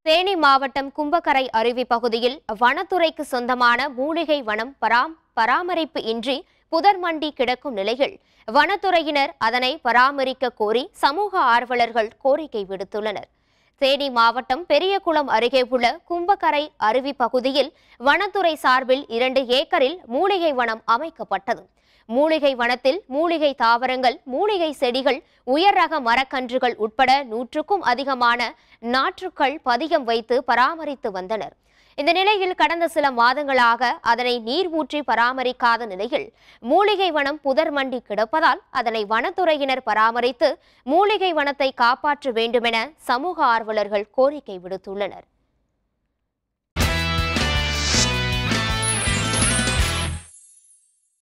தேனி மாவட்டம் கும்பக்கரை அருவி பகுதியில் வனத்துறைக்கு சொந்தமான மூலிகை வனம் பராம் பராமரிப்பு இன்றி புதர் மண்டி கிடக்கும் நிலையில் வனத்துறையினர் அதனை பராமரிக்க கோரி சமூக ஆர்வலர்கள் கோரிக்கை விடுத்துள்ளனர் தேனி மாவட்டம் பெரியகுளம் அருகே உள்ள கும்பக்கரை அருவி பகுதியில் வனத்துறை சார்பில் இரண்டு ஏக்கரில் மூலிகை வனம் அமைக்கப்பட்டது மூலிகை வனத்தில் மூலிகை தாவரங்கள் மூலிகை செடிகள் உயர் ரக மரக்கன்றுகள் உட்பட நூற்றுக்கும் அதிகமான நாற்றுக்கள் பதியம் வைத்து பராமரித்து வந்தனர் இந்த நிலையில் கடந்த சில மாதங்களாக அதனை நீர் ஊற்றி பராமரிக்காத நிலையில் மூலிகை வனம் புதர் மண்டி கிடப்பதால் அதனை வனத்துறையினர் பராமரித்து மூலிகை வனத்தை காப்பாற்ற வேண்டுமென சமூக ஆர்வலர்கள் கோரிக்கை விடுத்துள்ளனர்